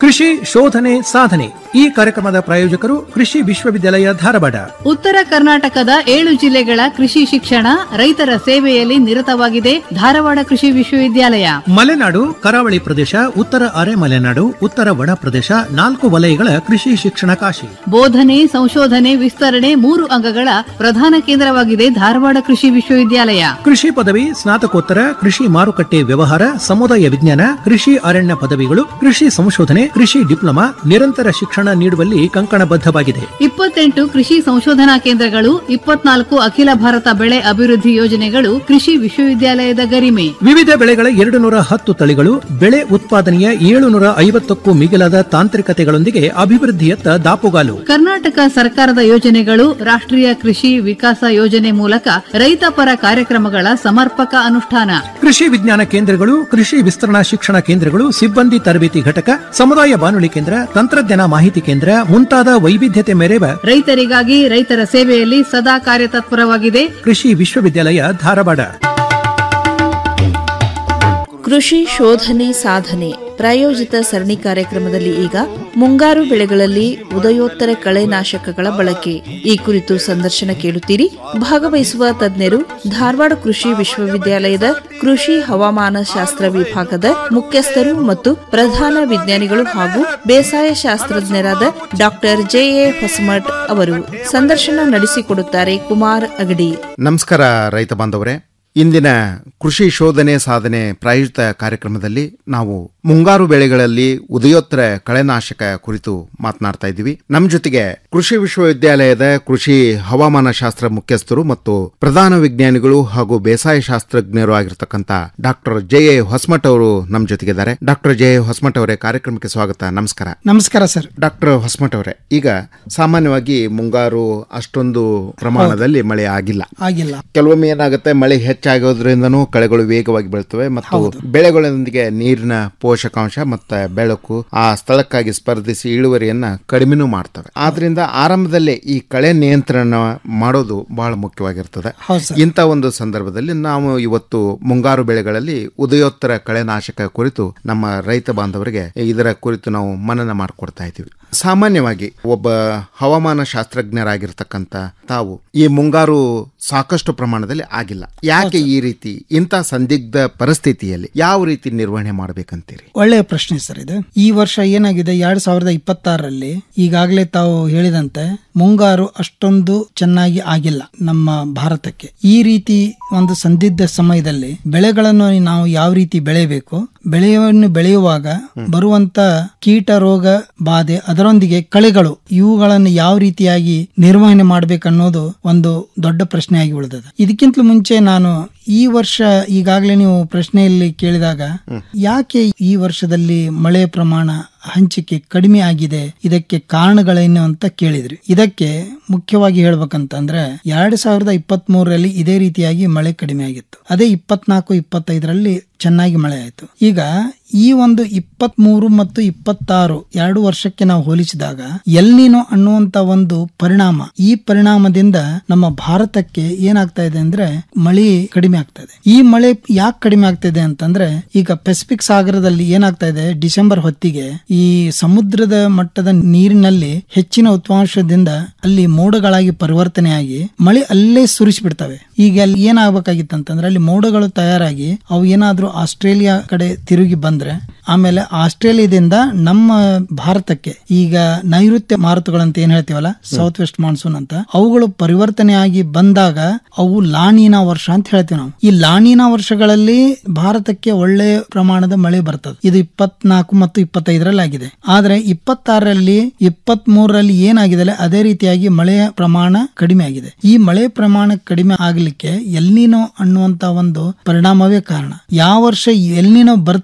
ಕೃಷಿ ಶೋಧನೆ ಸಾಧನೆ ಈ ಕಾರ್ಯಕ್ರಮದ ಪ್ರಾಯೋಜಕರು ಕೃಷಿ ವಿಶ್ವವಿದ್ಯಾಲಯ ಧಾರವಾಡ ಉತ್ತರ ಕರ್ನಾಟಕದ ಏಳು ಜಿಲ್ಲೆಗಳ ಕೃಷಿ ಶಿಕ್ಷಣ ರೈತರ ಸೇವೆಯಲ್ಲಿ ನಿರತವಾಗಿದೆ ಧಾರವಾಡ ಕೃಷಿ ವಿಶ್ವವಿದ್ಯಾಲಯ ಮಲೆನಾಡು ಕರಾವಳಿ ಪ್ರದೇಶ ಉತ್ತರ ಅರೆ ಮಲೆನಾಡು ಉತ್ತರ ಒಣ ಪ್ರದೇಶ ನಾಲ್ಕು ವಲಯಗಳ ಕೃಷಿ ಶಿಕ್ಷಣ ಕಾಶಿ ಬೋಧನೆ ಸಂಶೋಧನೆ ವಿಸ್ತರಣೆ ಮೂರು ಅಂಗಗಳ ಪ್ರಧಾನ ಕೇಂದ್ರವಾಗಿದೆ ಧಾರವಾಡ ಕೃಷಿ ವಿಶ್ವವಿದ್ಯಾಲಯ ಕೃಷಿ ಪದವಿ ಸ್ನಾತಕೋತ್ತರ ಕೃಷಿ ಮಾರುಕಟ್ಟೆ ವ್ಯವಹಾರ ಸಮುದಾಯ ವಿಜ್ಞಾನ ಕೃಷಿ ಅರಣ್ಯ ಪದವಿಗಳು ಕೃಷಿ ಸಂಶೋಧನೆ ಕೃಷಿ ಡಿಪ್ಲೊಮಾ ನಿರಂತರ ಶಿಕ್ಷಣ ನೀಡುವಲ್ಲಿ ಕಂಕಣಬದ್ಧವಾಗಿದೆ ಇಪ್ಪತ್ತೆಂಟು ಕೃಷಿ ಸಂಶೋಧನಾ ಕೇಂದ್ರಗಳು ಇಪ್ಪತ್ನಾಲ್ಕು ಅಖಿಲ ಭಾರತ ಬೆಳೆ ಅಭಿವೃದ್ಧಿ ಯೋಜನೆಗಳು ಕೃಷಿ ವಿಶ್ವವಿದ್ಯಾಲಯದ ಗರಿಮೆ ವಿವಿಧ ಬೆಳೆಗಳ ಎರಡು ನೂರ ಹತ್ತು ತಳಿಗಳು ಬೆಳೆ ಉತ್ಪಾದನೆಯ ಏಳುನೂರ ಐವತ್ತಕ್ಕೂ ಮಿಗಿಲಾದ ತಾಂತ್ರಿಕತೆಗಳೊಂದಿಗೆ ಅಭಿವೃದ್ಧಿಯತ್ತ ದಾಪುಗಾಲು ಕರ್ನಾಟಕ ಸರ್ಕಾರದ ಯೋಜನೆಗಳು ರಾಷ್ಟ್ರೀಯ ಕೃಷಿ ವಿಕಾಸ ಯೋಜನೆ ಮೂಲಕ ರೈತಪರ ಕಾರ್ಯಕ್ರಮಗಳ ಸಮರ್ಪಕ ಅನುಷ್ಠಾನ ಕೃಷಿ ವಿಜ್ಞಾನ ಕೇಂದ್ರಗಳು ಕೃಷಿ ವಿಸ್ತರಣಾ ಶಿಕ್ಷಣ ಕೇಂದ್ರಗಳು ಸಿಬ್ಬಂದಿ ತರಬೇತಿ ಘಟಕ ಸಮುದಾಯ ಬಾನುಲಿ ಕೇಂದ್ರ ತಂತ್ರಜ್ಞಾನ ಮಾಹಿತಿ ಕೇಂದ್ರ ಮುಂತಾದ ವೈವಿಧ್ಯತೆ ಮೆರೆವ ರೈತರಿಗಾಗಿ ರೈತರ ಸೇವೆಯಲ್ಲಿ ಸದಾ ಕಾರ್ಯತತ್ಪರವಾಗಿದೆ ಕೃಷಿ ವಿಶ್ವವಿದ್ಯಾಲಯ ಧಾರವಾಡ ಕೃಷಿ ಶೋಧನೆ ಸಾಧನೆ ಪ್ರಾಯೋಜಿತ ಸರಣಿ ಕಾರ್ಯಕ್ರಮದಲ್ಲಿ ಈಗ ಮುಂಗಾರು ಬೆಳೆಗಳಲ್ಲಿ ಉದಯೋತ್ತರ ಕಳೆನಾಶಕಗಳ ಬಳಕೆ ಈ ಕುರಿತು ಸಂದರ್ಶನ ಕೇಳುತ್ತೀರಿ ಭಾಗವಹಿಸುವ ತಜ್ಞರು ಧಾರವಾಡ ಕೃಷಿ ವಿಶ್ವವಿದ್ಯಾಲಯದ ಕೃಷಿ ಹವಾಮಾನ ಶಾಸ್ತ್ರ ವಿಭಾಗದ ಮುಖ್ಯಸ್ಥರು ಮತ್ತು ಪ್ರಧಾನ ವಿಜ್ಞಾನಿಗಳು ಹಾಗೂ ಬೇಸಾಯ ಶಾಸ್ತ್ರಜ್ಞರಾದ ಡಾಕ್ಟರ್ ಜೆಎ ಹೊಸಮಠ್ ಅವರು ಸಂದರ್ಶನ ನಡೆಸಿಕೊಡುತ್ತಾರೆ ಕುಮಾರ್ ಅಗಡಿ ನಮಸ್ಕಾರ ರೈತ ಬಾಂಧವರೇ ಇಂದಿನ ಕೃಷಿ ಶೋಧನೆ ಸಾಧನೆ ಪ್ರಾಯೋಜಿತ ಕಾರ್ಯಕ್ರಮದಲ್ಲಿ ನಾವು ಮುಂಗಾರು ಬೆಳೆಗಳಲ್ಲಿ ಉದಯೋತ್ತರ ಕಳೆನಾಶಕ ಕುರಿತು ಮಾತನಾಡ್ತಾ ಇದ್ದೀವಿ ನಮ್ಮ ಜೊತೆಗೆ ಕೃಷಿ ವಿಶ್ವವಿದ್ಯಾಲಯದ ಕೃಷಿ ಹವಾಮಾನ ಶಾಸ್ತ್ರ ಮುಖ್ಯಸ್ಥರು ಮತ್ತು ಪ್ರಧಾನ ವಿಜ್ಞಾನಿಗಳು ಹಾಗೂ ಬೇಸಾಯ ಶಾಸ್ತ್ರಜ್ಞರು ಆಗಿರ್ತಕ್ಕಂಥ ಡಾಕ್ಟರ್ ಜೆ ಎ ಹೊಸಮಠ್ ಅವರು ನಮ್ಮ ಜೊತೆಗಿದ್ದಾರೆ ಡಾಕ್ಟರ್ ಜೆ ಎ ಹೊಸಮಠ್ ಅವರೇ ಕಾರ್ಯಕ್ರಮಕ್ಕೆ ಸ್ವಾಗತ ನಮಸ್ಕಾರ ನಮಸ್ಕಾರ ಸರ್ ಡಾಕ್ಟರ್ ಹೊಸಮಠ್ ಅವರೇ ಈಗ ಸಾಮಾನ್ಯವಾಗಿ ಮುಂಗಾರು ಅಷ್ಟೊಂದು ಪ್ರಮಾಣದಲ್ಲಿ ಮಳೆ ಆಗಿಲ್ಲ ಆಗಿಲ್ಲ ಕೆಲವೊಮ್ಮೆ ಏನಾಗುತ್ತೆ ಮಳೆ ಹೆಚ್ಚಾಗೋದ್ರಿಂದನೂ ಕಳೆಗಳು ವೇಗವಾಗಿ ಬೆಳ್ತವೆ ಮತ್ತು ಬೆಳೆಗಳೊಂದಿಗೆ ನೀರಿನ ಪೋಷಕಾಂಶ ಮತ್ತೆ ಬೆಳಕು ಆ ಸ್ಥಳಕ್ಕಾಗಿ ಸ್ಪರ್ಧಿಸಿ ಇಳುವರಿಯನ್ನ ಕಡಿಮೆನೂ ಮಾಡ್ತವೆ ಆದ್ರಿಂದ ಆರಂಭದಲ್ಲೇ ಈ ಕಳೆ ನಿಯಂತ್ರಣ ಮಾಡೋದು ಬಹಳ ಮುಖ್ಯವಾಗಿರ್ತದೆ ಹೌದು ಸರ್ ಇಂಥ ಒಂದು ಸಂದರ್ಭದಲ್ಲಿ ನಾವು ಇವತ್ತು ಮುಂಗಾರು ಬೆಳೆಗಳಲ್ಲಿ ಉದಯೋತ್ತರ ಕಳೆನಾಶಕ ಕುರಿತು ನಮ್ಮ ರೈತ ಬಾಂಧವರಿಗೆ ಇದರ ಕುರಿತು ನಾವು ಮನನ ಮಾಡಿಕೊಡ್ತಾ ಇದ್ದೀವಿ ಸಾಮಾನ್ಯವಾಗಿ ಒಬ್ಬ ಹವಾಮಾನ ಶಾಸ್ತ್ರಜ್ಞರಾಗಿರ್ತಕ್ಕಂಥ ತಾವು ಈ ಮುಂಗಾರು ಸಾಕಷ್ಟು ಪ್ರಮಾಣದಲ್ಲಿ ಆಗಿಲ್ಲ ಯಾಕೆ ಈ ರೀತಿ ಇಂಥ ಸಂದಿಗ್ಧ ಪರಿಸ್ಥಿತಿಯಲ್ಲಿ ಯಾವ ರೀತಿ ನಿರ್ವಹಣೆ ಮಾಡ್ಬೇಕಂತೀರಿ ಒಳ್ಳೆಯ ಪ್ರಶ್ನೆ ಸರ್ ಇದು ಈ ವರ್ಷ ಏನಾಗಿದೆ ಎರಡ್ ಸಾವಿರದ ಇಪ್ಪತ್ತಾರರಲ್ಲಿ ಈಗಾಗಲೇ ತಾವು ಹೇಳಿದಂತೆ ಮುಂಗಾರು ಅಷ್ಟೊಂದು ಚೆನ್ನಾಗಿ ಆಗಿಲ್ಲ ನಮ್ಮ ಭಾರತಕ್ಕೆ ಈ ರೀತಿ ಒಂದು ಸಂದಿಗ್ಧ ಸಮಯದಲ್ಲಿ ಬೆಳೆಗಳನ್ನು ನಾವು ಯಾವ ರೀತಿ ಬೆಳೆಯಬೇಕು ಬೆಳೆಯನ್ನು ಬೆಳೆಯುವಾಗ ಬರುವಂತ ಕೀಟ ರೋಗ ಬಾಧೆ ಅದರೊಂದಿಗೆ ಕಳೆಗಳು ಇವುಗಳನ್ನು ಯಾವ ರೀತಿಯಾಗಿ ನಿರ್ವಹಣೆ ಮಾಡ್ಬೇಕನ್ನೋದು ಒಂದು ದೊಡ್ಡ ಪ್ರಶ್ನೆ ಆಗಿ ಉಳಿದದ ಇದಕ್ಕಿಂತಲೂ ಮುಂಚೆ ನಾನು ಈ ವರ್ಷ ಈಗಾಗಲೇ ನೀವು ಪ್ರಶ್ನೆಯಲ್ಲಿ ಕೇಳಿದಾಗ ಯಾಕೆ ಈ ವರ್ಷದಲ್ಲಿ ಮಳೆ ಪ್ರಮಾಣ ಹಂಚಿಕೆ ಕಡಿಮೆ ಆಗಿದೆ ಇದಕ್ಕೆ ಕಾರಣಗಳೇನು ಅಂತ ಕೇಳಿದ್ರಿ ಇದಕ್ಕೆ ಮುಖ್ಯವಾಗಿ ಹೇಳ್ಬೇಕಂತಂದ್ರೆ ಎರಡ್ ಸಾವಿರದ ಇಪ್ಪತ್ತ್ ಮೂರರಲ್ಲಿ ಇದೇ ರೀತಿಯಾಗಿ ಮಳೆ ಕಡಿಮೆ ಆಗಿತ್ತು ಅದೇ ಇಪ್ಪತ್ನಾಲ್ಕು ಇಪ್ಪತ್ತೈದರಲ್ಲಿ ಚೆನ್ನಾಗಿ ಮಳೆ ಆಯಿತು ಈಗ ಈ ಒಂದು ಇಪ್ಪತ್ತ್ ಮೂರು ಮತ್ತು ಇಪ್ಪತ್ತಾರು ಎರಡು ವರ್ಷಕ್ಕೆ ನಾವು ಹೋಲಿಸಿದಾಗ ಎಲ್ನಿನೋ ಅನ್ನುವಂತ ಒಂದು ಪರಿಣಾಮ ಈ ಪರಿಣಾಮದಿಂದ ನಮ್ಮ ಭಾರತಕ್ಕೆ ಏನಾಗ್ತಾ ಇದೆ ಅಂದ್ರೆ ಮಳೆ ಕಡಿಮೆ ಆಗ್ತಾ ಇದೆ ಈ ಮಳೆ ಯಾಕೆ ಕಡಿಮೆ ಆಗ್ತಾ ಇದೆ ಅಂತಂದ್ರೆ ಈಗ ಪೆಸಿಫಿಕ್ ಸಾಗರದಲ್ಲಿ ಏನಾಗ್ತಾ ಇದೆ ಡಿಸೆಂಬರ್ ಹೊತ್ತಿಗೆ ಈ ಸಮುದ್ರದ ಮಟ್ಟದ ನೀರಿನಲ್ಲಿ ಹೆಚ್ಚಿನ ಉತ್ವಾಂಶದಿಂದ ಅಲ್ಲಿ ಮೋಡಗಳಾಗಿ ಪರಿವರ್ತನೆಯಾಗಿ ಮಳೆ ಅಲ್ಲೇ ಸುರಿಸಿಬಿಡ್ತವೆ ಈಗ ಅಲ್ಲಿ ಏನಾಗಬೇಕಾಗಿತ್ತಂತಂದ್ರೆ ಅಲ್ಲಿ ಮೋಡಗಳು ತಯಾರಾಗಿ ಅವು ಏನಾದ್ರೂ ಆಸ್ಟ್ರೇಲಿಯಾ ಕಡೆ ತಿರುಗಿ ಬಂದ್ರೆ ಆಮೇಲೆ ಆಸ್ಟ್ರೇಲಿಯಾದಿಂದ ನಮ್ಮ ಭಾರತಕ್ಕೆ ಈಗ ನೈಋತ್ಯ ಮಾರುತಗಳಂತ ಏನ್ ಹೇಳ್ತೀವಲ್ಲ ಸೌತ್ ವೆಸ್ಟ್ ಮಾನ್ಸೂನ್ ಅಂತ ಅವುಗಳು ಪರಿವರ್ತನೆಯಾಗಿ ಬಂದಾಗ ಅವು ಲಾನಿನ ವರ್ಷ ಅಂತ ಹೇಳ್ತೀವಿ ನಾವು ಈ ಲಾನಿನ ವರ್ಷಗಳಲ್ಲಿ ಭಾರತಕ್ಕೆ ಒಳ್ಳೆ ಪ್ರಮಾಣದ ಮಳೆ ಬರ್ತದೆ ಇದು ಇಪ್ಪತ್ನಾಲ್ಕು ಮತ್ತು ಇಪ್ಪತ್ತೈದರಲ್ಲಿ ಆಗಿದೆ ಆದ್ರೆ ಇಪ್ಪತ್ತಾರರಲ್ಲಿ ಇಪ್ಪತ್ತ್ ಮೂರರಲ್ಲಿ ಏನಾಗಿದೆ ಅದೇ ರೀತಿಯಾಗಿ ಮಳೆಯ ಪ್ರಮಾಣ ಕಡಿಮೆ ಆಗಿದೆ ಈ ಮಳೆ ಪ್ರಮಾಣ ಕಡಿಮೆ ಆಗ್ಲಿಕ್ಕೆ ಎಲ್ನಿನೋ ಅನ್ನುವಂತ ಒಂದು ಪರಿಣಾಮವೇ ಕಾರಣ ಯಾವ ವರ್ಷ ಎಲ್ನಿನೋ ಬರ್ತ